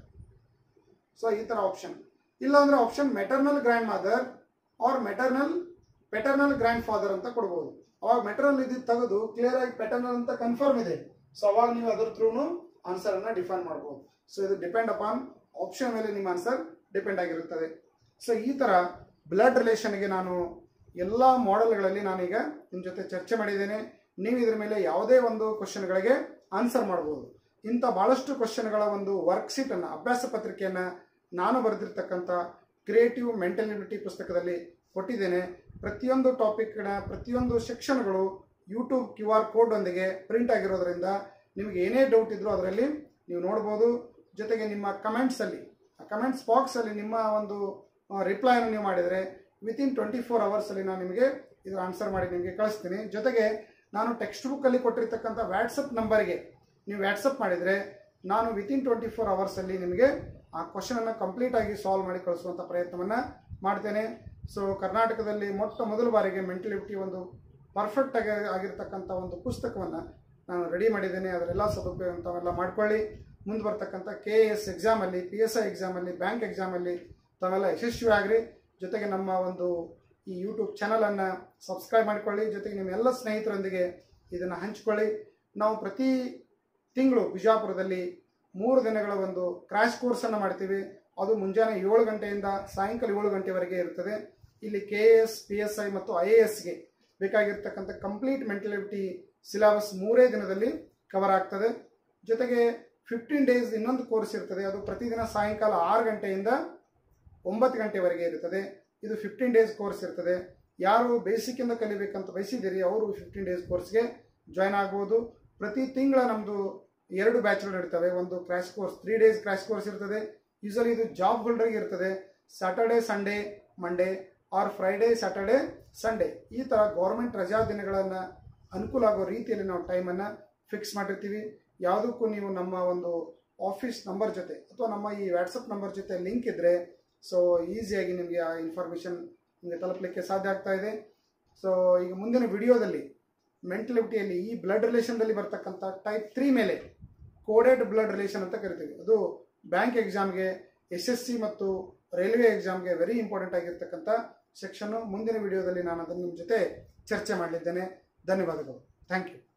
so ಈ ಥರ ಆಪ್ಷನ್ ಇಲ್ಲಾಂದ್ರೆ option maternal grandmother or maternal paternal grandfather ಅಂತ ಕೊಡ್ಬೋದು ಅವಾಗ ಮೆಟರ್ನಲ್ ಇದ್ದಿದ್ದು ತೆಗೆದು ಕ್ಲಿಯರ್ ಆಗಿ ಪೆಟರ್ನಲ್ ಅಂತ ಕನ್ಫರ್ಮ್ ಇದೆ ಸೊ ಅವಾಗ ನೀವು ಅದ್ರ ಥ್ರೂನು ಆನ್ಸರ್ ಅನ್ನ ಡಿಫೈನ್ ಮಾಡ್ಬೋದು ಸೊ ಇದು ಡಿಪೆಂಡ್ ಅಪಾನ್ ಆಪ್ಷನ್ ಮೇಲೆ ನಿಮ್ಮ ಆನ್ಸರ್ ಡಿಪೆಂಡ್ ಆಗಿರುತ್ತದೆ ಸೊ ಈ ತರ ಬ್ಲಡ್ ರಿಲೇಷನ್ಗೆ ನಾನು ಎಲ್ಲ ಮಾಡೆಲ್ಗಳಲ್ಲಿ ನಾನೀಗ ನಿಮ್ಮ ಜೊತೆ ಚರ್ಚೆ ಮಾಡಿದ್ದೇನೆ ನೀವು ಇದ್ರ ಮೇಲೆ ಯಾವುದೇ ಒಂದು ಕ್ವಶನ್ಗಳಿಗೆ ಆನ್ಸರ್ ಮಾಡ್ಬೋದು ಇಂಥ ಬಹಳಷ್ಟು ಕ್ವಶನ್ಗಳ ಒಂದು ವರ್ಕ್ಶೀಟ್ ಅನ್ನ ಅಭ್ಯಾಸ ಪತ್ರಿಕೆಯನ್ನ ನಾನು ಬರೆದಿರ್ತಕ್ಕಂಥ ಕ್ರಿಯೇಟಿವ್ ಮೆಂಟಲಿಬಿಲಿಟಿ ಪುಸ್ತಕದಲ್ಲಿ ಕೊಟ್ಟಿದ್ದೇನೆ ಪ್ರತಿಯೊಂದು ಟಾಪಿಕ್ನ ಪ್ರತಿಯೊಂದು ಸೆಕ್ಷನ್ಗಳು ಯೂಟ್ಯೂಬ್ ಕ್ಯೂ ಆರ್ ಕೋಡ್ ಒಂದಿಗೆ ಪ್ರಿಂಟ್ ಆಗಿರೋದ್ರಿಂದ ನಿಮಗೆ ಏನೇ ಡೌಟ್ ಇದ್ರೂ ಅದರಲ್ಲಿ ನೀವು ನೋಡ್ಬೋದು ಜೊತೆಗೆ ನಿಮ್ಮ ಕಮೆಂಟ್ಸ್ ಅಲ್ಲಿ ಆ ಕಮೆಂಟ್ಸ್ ಬಾಕ್ಸ್ ಅಲ್ಲಿ ನಿಮ್ಮ ಒಂದು ರಿಪ್ಲೈನ ನೀವು ಮಾಡಿದರೆ ವಿತಿನ್ ಟ್ವೆಂಟಿ ಫೋರ್ ಅವರ್ಸ್ ಅಲ್ಲಿ ನಾನು ನಿಮಗೆ ಇದರ ಆನ್ಸರ್ ಮಾಡಿ ನಿಮಗೆ ಕಳಿಸ್ತೀನಿ ಜೊತೆಗೆ ನಾನು ಟೆಕ್ಸ್ಟ್ ಬುಕ್ ಅಲ್ಲಿ ಕೊಟ್ಟಿರ್ತಕ್ಕಂಥ ವ್ಯಾಟ್ಸಪ್ ನಂಬರ್ಗೆ ನೀವು ವ್ಯಾಟ್ಸಪ್ ಮಾಡಿದರೆ ನಾನು ವಿತಿನ್ ಟ್ವೆಂಟಿ ಫೋರ್ ಅವರ್ಸ್ ಅಲ್ಲಿ ನಿಮಗೆ ಆ ಕ್ವಶನ್ ಅನ್ನು ಕಂಪ್ಲೀಟ್ ಆಗಿ ಸಾಲ್ವ್ ಮಾಡಿ ಕಳಿಸುವಂಥ ಪ್ರಯತ್ನವನ್ನ ಮಾಡ್ತೇನೆ ಸೊ ಕರ್ನಾಟಕದಲ್ಲಿ ಮೊಟ್ಟ ಮೊದಲ ಬಾರಿಗೆ ಮೆಂಟಲಿಟಿ ಒಂದು ಪರ್ಫೆಕ್ಟ್ ಆಗಿ ಆಗಿರ್ತಕ್ಕಂಥ ಒಂದು ಪುಸ್ತಕವನ್ನು ನಾನು ರೆಡಿ ಮಾಡಿದ್ದೇನೆ ಅದರೆಲ್ಲ ಸದುಪಯೋಗ ತಾವೆಲ್ಲ ಮಾಡ್ಕೊಳ್ಳಿ ಮುಂದೆ ಬರ್ತಕ್ಕಂಥ ಕೆ ಎ ಎಸ್ ಎಕ್ಸಾಮಲ್ಲಿ ಪಿ ಎಸ್ ಐ ಎಕ್ಸಾಮಲ್ಲಿ ಬ್ಯಾಂಕ್ ಎಕ್ಸಾಮಲ್ಲಿ ತಾವೆಲ್ಲ ಯಶಸ್ವಿ ಆಗ್ರಿ ಜೊತೆಗೆ ನಮ್ಮ ಒಂದು ಈ ಯೂಟ್ಯೂಬ್ ಚಾನಲನ್ನು ಸಬ್ಸ್ಕ್ರೈಬ್ ಮಾಡಿಕೊಳ್ಳಿ ಜೊತೆಗೆ ನಿಮ್ಮ ಎಲ್ಲ ಸ್ನೇಹಿತರೊಂದಿಗೆ ಇದನ್ನು ಹಂಚಿಕೊಳ್ಳಿ ನಾವು ಪ್ರತಿ ತಿಂಗಳು ಬಿಜಾಪುರದಲ್ಲಿ ಮೂರು ದಿನಗಳ ಒಂದು ಕ್ರ್ಯಾಶ್ ಕೋರ್ಸನ್ನು ಮಾಡ್ತೀವಿ ಅದು ಮುಂಜಾನೆ ಏಳು ಗಂಟೆಯಿಂದ ಸಾಯಂಕಾಲ ಏಳು ಗಂಟೆವರೆಗೆ ಇರ್ತದೆ ಇಲ್ಲಿ K S P S I ಮತ್ತು ಐ ಎ ಎಸ್ಗೆ ಬೇಕಾಗಿರ್ತಕ್ಕಂಥ ಕಂಪ್ಲೀಟ್ ಮೆಂಟಲಿಟಿ ಸಿಲೆಬಸ್ ಮೂರೇ ದಿನದಲ್ಲಿ ಕವರ್ ಆಗ್ತದೆ ಜೊತೆಗೆ ಫಿಫ್ಟೀನ್ ಡೇಸ್ ಇನ್ನೊಂದು ಕೋರ್ಸ್ ಇರ್ತದೆ ಅದು ಪ್ರತಿದಿನ ಸಾಯಂಕಾಲ ಆರು ಗಂಟೆಯಿಂದ ಒಂಬತ್ತು ಗಂಟೆವರೆಗೆ ಇರುತ್ತದೆ ಇದು ಫಿಫ್ಟೀನ್ ಡೇಸ್ ಕೋರ್ಸ್ ಇರ್ತದೆ ಯಾರು ಬೇಸಿಕ್ಕಿಂದ ಕಲಿಬೇಕಂತ ಬಯಸಿದ್ದೀರಿ ಅವರು ಫಿಫ್ಟೀನ್ ಡೇಸ್ ಕೋರ್ಸ್ಗೆ ಜಾಯ್ನ್ ಆಗ್ಬೋದು ಪ್ರತಿ ತಿಂಗಳ ನಮ್ಮದು ಎರಡು ಬ್ಯಾಚ್ಗಳು ಇರ್ತವೆ ಒಂದು crash course three days crash course ಇರ್ತದೆ ಯೂಸಲಿ ಇದು ಜಾಬ್ ಹೋಲ್ಡರ್ಗೆ ಇರ್ತದೆ Saturday Sunday Monday or Friday Saturday Sunday ಈ ಥರ ಗೌರ್ಮೆಂಟ್ ರಜಾ ದಿನಗಳನ್ನು ಅನುಕೂಲ ಆಗೋ ರೀತಿಯಲ್ಲಿ ನಾವು ಟೈಮನ್ನು ಫಿಕ್ಸ್ ಮಾಡಿರ್ತೀವಿ ಯಾವುದಕ್ಕೂ ನೀವು ನಮ್ಮ ಒಂದು ಆಫೀಸ್ ನಂಬರ್ ಜೊತೆ ಅಥವಾ ನಮ್ಮ ಈ ವಾಟ್ಸಪ್ ನಂಬರ್ ಜೊತೆ ಲಿಂಕ್ ಇದ್ದರೆ ಸೊ ಈಸಿಯಾಗಿ ನಿಮಗೆ ಆ ಇನ್ಫಾರ್ಮೇಷನ್ ನಿಮಗೆ ತಲುಪಲಿಕ್ಕೆ ಸಾಧ್ಯ ಆಗ್ತಾ ಇದೆ ಸೊ ಈಗ ಮುಂದಿನ ವಿಡಿಯೋದಲ್ಲಿ ಮೆಂಟಲಿಟಿಯಲ್ಲಿ ಈ ಬ್ಲಡ್ ರಿಲೇಷನ್ದಲ್ಲಿ ಬರ್ತಕ್ಕಂಥ ಟೈಪ್ ತ್ರೀ ಮೇಲೆ ಕೋಡೆಡ್ ಬ್ಲಡ್ ರಿಲೇಷನ್ ಅಂತ ಕರಿತೀವಿ ಅದು ಬ್ಯಾಂಕ್ ಎಕ್ಸಾಮ್ಗೆ ಎಸ್ ಎಸ್ ಸಿ ಮತ್ತು ರೈಲ್ವೆ ಎಕ್ಸಾಮ್ಗೆ ವೆರಿ ಇಂಪಾರ್ಟೆಂಟ್ ಆಗಿರ್ತಕ್ಕಂಥ ಸೆಕ್ಷನ್ನು ಮುಂದಿನ ವಿಡಿಯೋದಲ್ಲಿ ನಾನು ಅದನ್ನು ನಿಮ್ಮ ಜೊತೆ ಚರ್ಚೆ ಮಾಡಲಿದ್ದೇನೆ ಧನ್ಯವಾದಗಳು ಥ್ಯಾಂಕ್ ಯು